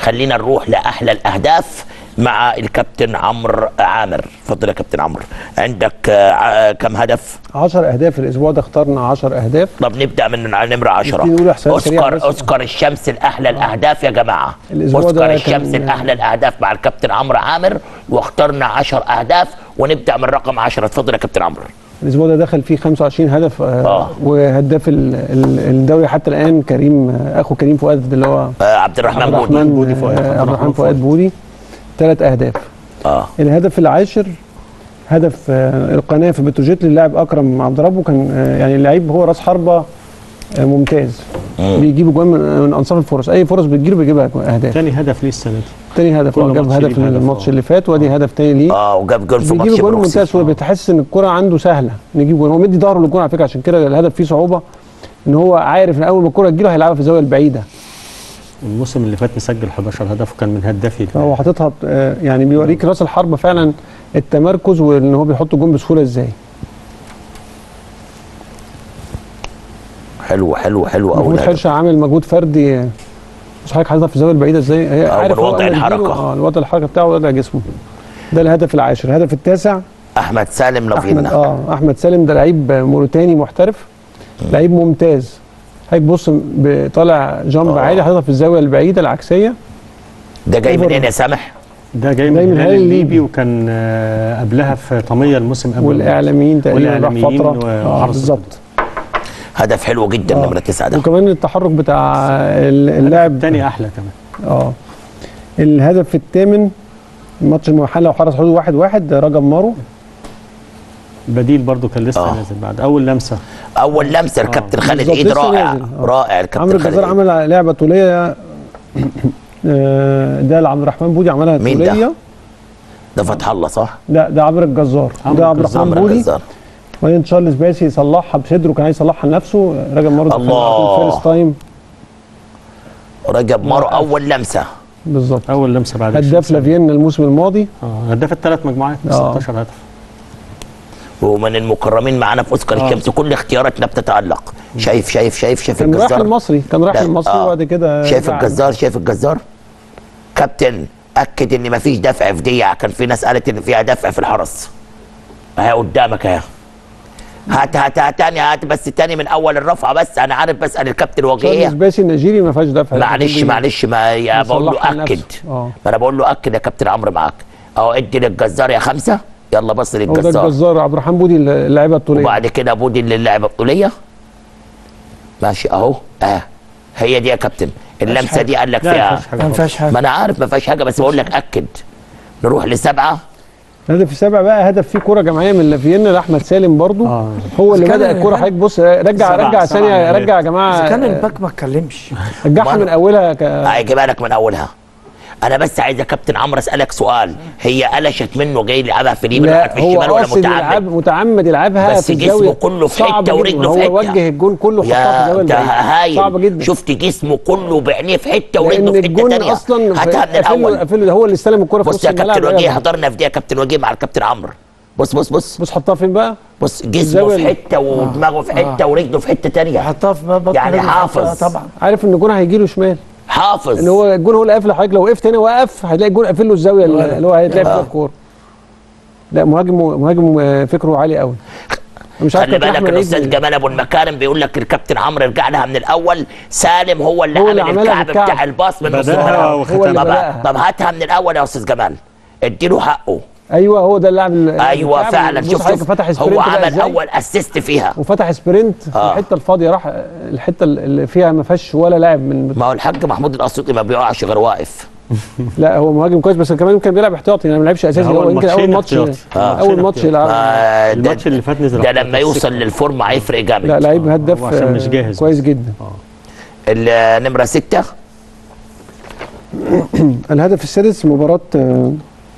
خلينا نروح لاحلى الاهداف مع الكابتن عمرو عامر اتفضل يا كابتن عمرو عندك آه، ع- كم هدف 10 اهداف الاسبوع ده اخترنا 10 اهداف طب نبدا من نمره 10 نبتدي نقول إحصائيات سريعة اوسكار بس. اوسكار الشمس الاحلى الاهداف يا جماعه الأسبوع ده اوسكار كان- الشمس الاحلى الاهداف مع الكابتن عمرو عامر واخترنا 10 اهداف ونبدا من رقم 10 اتفضل يا كابتن عمرو الاسبوع ده دخل فيه 25 هدف آه آه. وهداف ال- ال- الدوري حتى الان كريم آه، اخو كريم فؤاد اللي هو آه عبد الرحمن عبد بودي الرحمن بودي فؤاد. آه، عبد الرحمن فؤاد بودي ثلاث اهداف اه الهدف العاشر هدف آه، القناه في بتروجيت للاعب اكرم عبد ربه كان آه، يعني اللعيب هو راس حربه آه، ممتاز بيجيب جوان من من انصاف الفرص اي فرص بتجيله بيجيبها اهداف تاني هدف ليه السنه دي تاني هدف كل هو جاب ماتش هدف ليه هدف، الماتش آه. اللي فات وادي هدف تاني ليه اه وجاب جول في ماتش بيجيب جول بروكسي ممتاز وبتحس ان الكره عنده سهله نجيب جول هو مدي ظهره للجول على فكره عشان كده الهدف فيه صعوبه ان هو عارف ان اول ما الكره تجيله هيلعبها في الزاويه البعيده الموسم اللي فات مسجل 11 هدف وكان من هدافي فهو حاططها آه، يعني بيوريك راس الحربه فعلا التمركز وان هو بيحط الجول بسهوله ازاي حلو حلو حلو قوي محمود حرشه عامل مجهود فردي آه، بص حضرتك حاططها في الزاويه البعيده ازاي هي آه، عارف من هو وضع أول ما يجيله- الحركة. اه الوضع الحركه بتاعه وضع جسمه ده الهدف العاشر الهدف التاسع احمد سالم احمد لافينا اه احمد سالم ده لعيب موريتاني محترف لعيب ممتاز هيبص ب- طالع جامب آه. عالي حاططها في الزاويه البعيده العكسيه ده جاي أوفر. منين يا سامح؟ ده جاي من جاي من الهلال الهلال الليبي الليبي. وكان آه، قبلها في طميه الموسم قبل والاعلاميين تقريبا راح والإعلاميين فتره و- اه وحرس بالظبط هدف حلو جدا آه. نمره تسعه ده وكمان التحرك بتاع ال- اللاعب الثاني احلى كمان اه الهدف الثامن ماتش المحله وحرس حدود واحد واحد ده رجب مارو بديل برضو كان لسه آه. نازل بعد اول لمسه اول لمسه الكابتن خالد بالظبط، ايد لسه رائع نازل. آه. رائع الكابتن عمرو خالد الجزار إيد. عمل لعبه طوليه آه، ده لعبد الرحمن بودي عملها مين ده؟ طوليه ده فتح الله صح؟ لا ده عمرو الجزار عمرو ده عبد الجزار. الرحمن عمرو بودي الجزار وبعدين تشارلز باسي صلحها بصدره كان عايز يصلحها لنفسه رجب مارو دخلها الله. في الفيرست تايم رجب مارو اول لمسه بالظبط اول لمسه بعد هداف 20 سنة. لافيين الموسم الماضي اه هداف الثلاث مجموعات آه. 16 هدف ومن المكرمين معانا في اوسكار آه. الشمس كل اختياراتنا بتتالق شايف شايف شايف شايف كان رايح الجزار المصري كان رايح لا، المصري آه. وبعد كده شايف رجع. الجزار شايف الجزار كابتن اكد ان مفيش دفع في دي كان في ناس قالت ان فيها دفع في الحرس اهي قدامك اهي هات هات هات تاني هات بس تاني من اول الرفعه بس انا عارف بسال الكابتن تشارلز وجيه باسي النيجيري ما فيهاش دفع معلش معلش ما يا بقول له يصلحها اكد لنفسه. اه ما انا بقول له اكد يا كابتن عمرو معاك اهو ادي للجزار يا خمسه يلا بص هو ده للجزار الجزار عبد الرحمن بودي اللاعيبه الطوليه وبعد كده بودي للعبه الطوليه ماشي اهو اه هي دي يا كابتن اللمسه دي قال لك لا ما فيها فيهاش حاجه ما خالص. فيهاش حاجه ما انا عارف ما فيهاش حاجه بس بقول لك اكد نروح لسبعه الهدف السابع بقى هدف فيه كوره جماعيه من لافيينا لاحمد سالم برضو آه. هو اللي كان- بدا الكوره حضرتك بص رجع سبعة- رجع سبعة ثانيه عمليات. رجع يا اذا جماعه كان الباك ما اتكلمش رجعها من اولها ك... هيجيبها لك من اولها انا بس عايز يا كابتن عمرو اسالك سؤال هي قلشت منه جاي يلعبها في اليمين لا راحت في هو الشمال ولا قاصد يلعب متعمد متعمد يلعبها بس في جسمه الزاويه كله في صعب حتة جداً. ورجله في هو حتة. وجه الجون كله حطها في يا الزاويه ده البعيدة. هايل صعب جدا شفت جسمه كله بعينيه في حته لان ورجله في حته الجون ثانيه اصلا هاتها من قافله- الاول قافله ده هو اللي استلم الكوره في بص نص يا الملعب كابتن وجيه وقلبها. حضرنا في دي يا كابتن وجيه مع الكابتن عمرو بص بص بص بص حطها فين بقى بص جسمه الزاوية في اللي- حته ودماغه في حته ورجله في حته ثانيه حطها في بطن يعني رجله. حافظ. طبعا عارف ان الجون هيجي له شمال حافظ ان هو الجون هو اللي قافل حضرتك لو وقفت هنا وقف هتلاقي الجون قافل له الزاويه اللي هو هيتلعب فيها الكوره لا مهاجم مهاجم آه، فكره عالي قوي مش عارف خلي كابتن بالك أحمد الاستاذ عيد- جمال ابو المكارم بيقول لك الكابتن عمرو ارجع لها من الاول سالم هو اللي هو اللي عامل عملها الكعب بالكعب. بتاع الباص من نص بدأها الملعب وختمها. اللي طب بدأها. طب هاتها من الاول يا استاذ جمال اديله حقه ايوه هو ده اللاعب ال- ايوه الكعب. فعلا بص شوف حضرتك شوف فتح سبرنت هو بقى عمل إزاي. اول اسيست فيها وفتح سبرنت في آه. الحته الفاضيه راح الحته اللي فيها ما فيهاش ولا لاعب من ما هو الحاج محمود الاسيوطي ما بيقعش غير واقف لا هو مهاجم كويس بس كمان كان بيلعب احتياطي يعني ما لعبش اساسي هو هو يمكن اول الماتشين ماتش احتياطي. آه. اول ماتش يلعب آه، ده- الماتش اللي فات نزل ده احتياطي لما في يوصل السكة. للفورمه هيفرق جامد لا لعيب هداف هو عشان مش آه، جاهز كويس بس. جدا النمره ستة الهدف السادس مباراه آه،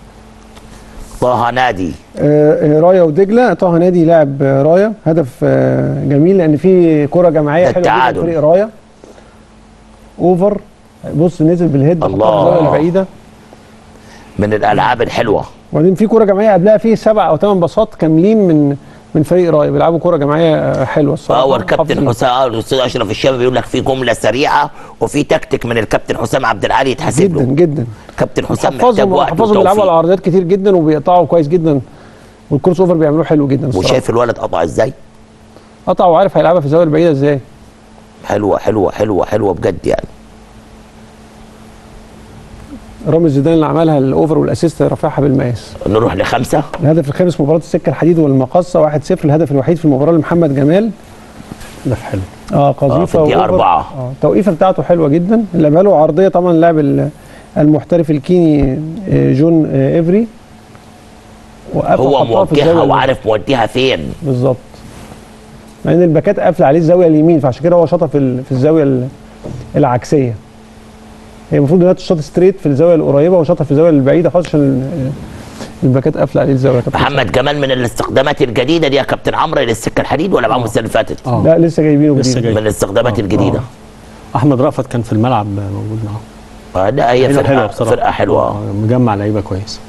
طه نادي آه، رايا ودجله طه نادي لاعب آه، رايا هدف آه، جميل لان في كره جماعيه ده حلوه جدا التعادل. فريق رايا اوفر بص نزل بالهيد حطها في الله. الزاويه البعيده من الالعاب الحلوه وبعدين في كره جماعيه قبلها في سبع او ثمان باصات كاملين من من فريق راي بيلعبوا كره جماعيه آه، حلوه الصراحه اه والكابتن حافظين. حسام اه الاستاذ اشرف الشامي بيقول لك في جمله سريعه وفي تكتيك من الكابتن حسام عبد العالي يتحسب جدا له جدا كابتن حسام محتاج حفظهم وقت حفظهم بيلعبوا على وتوفيق العرضيات كتير جدا وبيقطعوا كويس جدا والكروس اوفر بيعملوه حلو جدا الصراحه وشايف الولد قطع ازاي قطع وعارف هيلعبها في الزاويه البعيده ازاي حلوه حلوه حلوه حلوه بجد يعني رامز زيدان اللي عملها الاوفر والاسيست رافعها بالمقاس نروح لخمسه الهدف الخامس مباراه السكه الحديد والمقصه 1-0 الهدف الوحيد في المباراه لمحمد جمال هدف حلو اه اه في قذيفه الدقيقه وأوفر. اربعه اه التوقيفه بتاعته حلوه جدا اللي عمله عرضيه طبعا اللاعب ال- المحترف الكيني آه، جون آه، ايفري وقف هو وحطها في موجهها الزاوية اللي- وعارف موديها فين بالظبط مع ان الباكات قافله عليه الزاويه اليمين فعشان كده هو شاطها في ال- في الزاويه ال- العكسيه هي المفروض انها تشوط ستريت في الزاويه القريبه وشاطها في الزاويه البعيده خالص عشان ال- الباكات قافله عليه الزاويه يا كابتن محمد جمال من الاستخدامات الجديده دي يا كابتن عمرو للسكه الحديد ولا معاهم السنه اللي فاتت اه لا لسه جايبينه لسه جديد جاي. من الاستخدامات آه، الجديده احمد رأفت كان في الملعب موجود معاهم آه لا هي حلوة- فرقه حلوة بصراحه فرقه حلوه آه، مجمع لعيبه كويس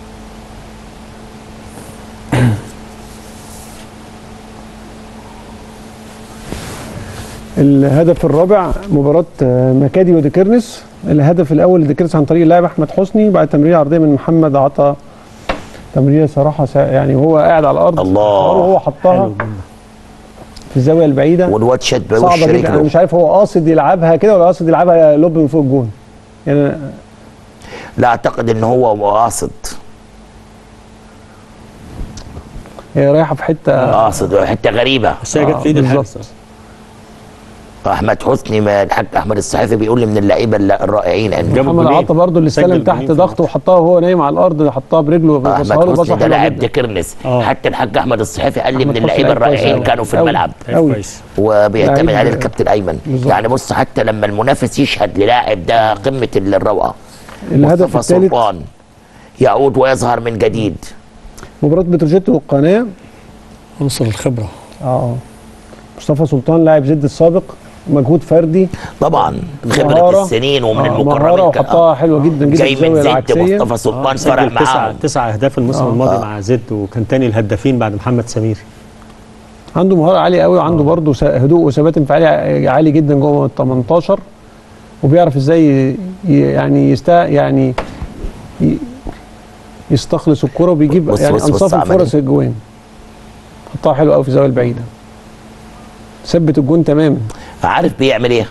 الهدف الرابع مباراة آه، مكادي وديكيرنس الهدف الأول لديكيرنس عن طريق اللاعب أحمد حسني بعد تمريرة عرضية من محمد عطا تمريرة صراحة سا- يعني وهو قاعد على الأرض الله. وهو حطها حلو جدا في الزاوية البعيدة والواد شد بوش صعبة جدا أنا رجله مش عارف هو قاصد يلعبها كده ولا قاصد يلعبها لوب من فوق الجون يعني لا اعتقد ان هو قاصد هي رايحة في حتة قاصد حته غريبه بس هي جت آه، في ايد بالظبط. الحارس أصلاً. احمد حسني ما الحاج احمد الصحيفي بيقول لي من اللعيبه الل- الرائعين عندنا جاب محمد جولين. عطا برضو اللي سجل استلم تحت جولين في ضغط وحطها وهو نايم على الأرض حطها برجله بصها احمد له حسني بصة ده حلوة لاعب جدا ديكرنس آه. حتى الحاج احمد الصحيفي قال لي أحمد من حسني اللعيبه لعيب كويس الرائعين أوي. كانوا في أوي. الملعب لعيب أوي. كويس وبيعتمد لعيب- عليه الكابتن ايمن بالظبط. يعني بص حتى لما المنافس يشهد للاعب ده قمه الروعه الهدف مصطفى الثالث سلطان يعود ويظهر من جديد مباراة بتروجيت والقناة عنصر الخبره اه مصطفى سلطان لاعب زد السابق مجهود فردي طبعا خبره مهارة. السنين ومن آه، المكرمين مهارة كان- وحطها حلوة جدا جدا جاي في من الزاوية زد العكسية مصطفى سلطان سجل فرق تسع معاهم تسع اهداف الموسم آه. الماضي آه. مع زد وكان تاني الهدافين بعد محمد سمير عنده مهارة عالية قوي وعنده برضه س- هدوء وثبات انفعالي ع- عالي جدا جوه ال 18 وبيعرف ازاي ي- يعني يستا يعني ي- يستخلص الكرة وبيجيب بص- يعني بص- بص انصاف عمل الفرص الجوان حطها حلو قوي في الزاوية البعيدة ثبت الجون تماما عارف بيعمل ايه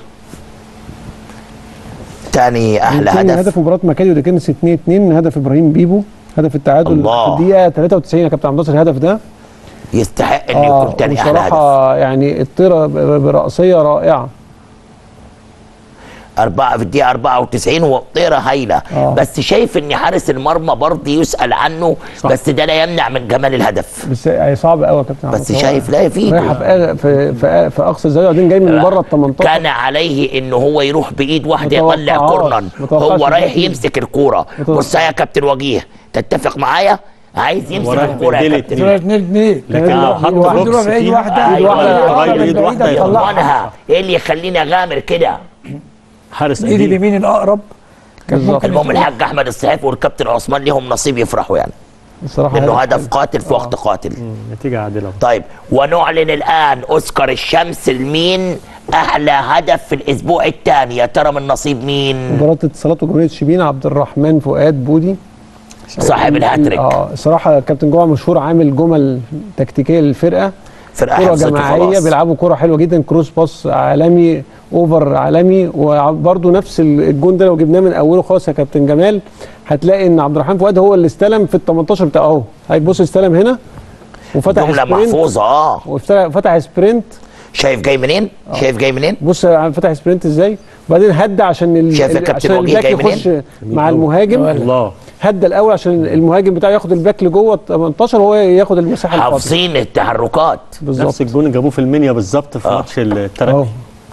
تاني احلى تاني هدف هدف مباراة مكادي وده كان 2 2 هدف ابراهيم بيبو هدف التعادل الله. في الدقيقة 93 يا كابتن عبد الناصر الهدف ده يستحق انه يكون تاني احلى هدف وصراحة يعني الطيرة ب- برأسية رائعة أربعة في الدقيقة 94 وطيرة هايلة آه. بس شايف إن حارس المرمى برضه يسأل عنه صح. بس ده لا يمنع من جمال الهدف بس هي صعب قوي يا كابتن عبد بس الناصر. شايف لا في رايحة في أغ- في في, في أقصى الزاوية وبعدين جاي من بره ال 18 كان عليه ان هو يروح بايد واحده متوقعهاش. يطلع كورنر متوقعش هو رايح ده. يمسك الكوره متوقع. بص يا كابتن وجيه تتفق معايا عايز يمسك ورايح الكوره يا بإيديه كابتن الاتنين. اتنين اتنين لكن كان لو واحد- حط واحد بوكس يروح بعيد فيها واحدة أيوة. واحده أيوة. قريب ايد بعيدة واحده يطلعها. يطلعها يضمنها ايه اللي يخليني اغامر كده حارس ايد قديم اليمين الاقرب كان بالظبط. ممكن المهم يتروح. الحاج احمد الصحيفي والكابتن عثمان ليهم نصيب يفرحوا يعني الصراحة لانه هدف هدف قاتل في وقت قاتل نتيجه عادله طيب ونعلن الان اوسكار الشمس لمين احلى هدف في الاسبوع الثاني يا ترى من نصيب مين مباراة اتصالات وجمهورية شبين عبد الرحمن فؤاد بودي صاحب الهاتريك اه الصراحة كابتن جوع مشهور عامل جمل تكتيكية للفرقة فرقه كرة حفظته جماعية خلاص بيلعبوا كرة حلوة جدا كروس باص عالمي اوفر عالمي وبرده نفس الجون ده لو جبناه من اوله خالص يا كابتن جمال هتلاقي ان عبد الرحمن فؤاد هو اللي استلم في ال 18 بتاعه اهو هيبص استلم هنا وفتح جمله سبرنت محفوظه اه وفتح سبرنت شايف جاي منين شايف جاي منين بص فتح سبرنت ازاي وبعدين هدى عشان ال... شايف يا ال- كابتن عشان وجيه الباك جاي منين؟ يخش مع المهاجم الله هدى الاول عشان المهاجم بتاعه ياخد الباك لجوه ال 18 وهو ياخد المساحه الفاضيه حافظين التحركات بالظبط نفس الجون اللي جابوه في المنيا بالظبط في آه. ماتش اهو الترقي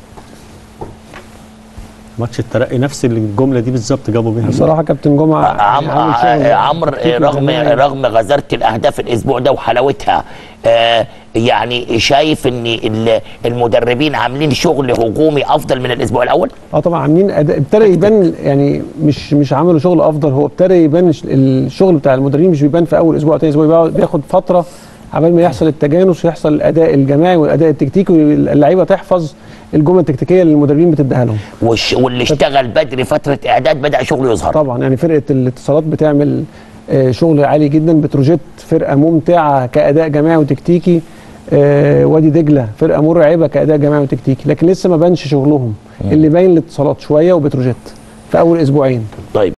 ماتش الترقي نفس الجمله دي بالظبط جابوا بيها بصراحه كابتن جمعه عم عامل شغل عمرو تكتيكي رغم جماعي. رغم غزاره الاهداف الاسبوع ده وحلاوتها آه، يعني شايف ان ال- المدربين عاملين شغل هجومي افضل من الاسبوع الاول اه طبعا عاملين أداء- ابتدى يبان يعني مش مش عملوا شغل افضل هو ابتدى يبان الش- الشغل بتاع المدربين مش بيبان في اول اسبوع تاني اسبوع بيقعد- بياخد فتره عبال ما يحصل التجانس ويحصل الاداء الجماعي والاداء التكتيكي واللعيبه تحفظ الجمل التكتيكيه اللي المدربين بتديها لهم والش- واللي اشتغل بدري فتره اعداد بدا شغله يظهر طبعا يعني فرقه الاتصالات بتعمل آه، شغل عالي جدا بتروجيت فرقه ممتعه كاداء جماعي وتكتيكي آه، وادي دجله فرقه مرعبه كاداء جماعي وتكتيكي لكن لسه ما بانش شغلهم اللي باين الاتصالات شويه وبتروجيت في اول اسبوعين طيب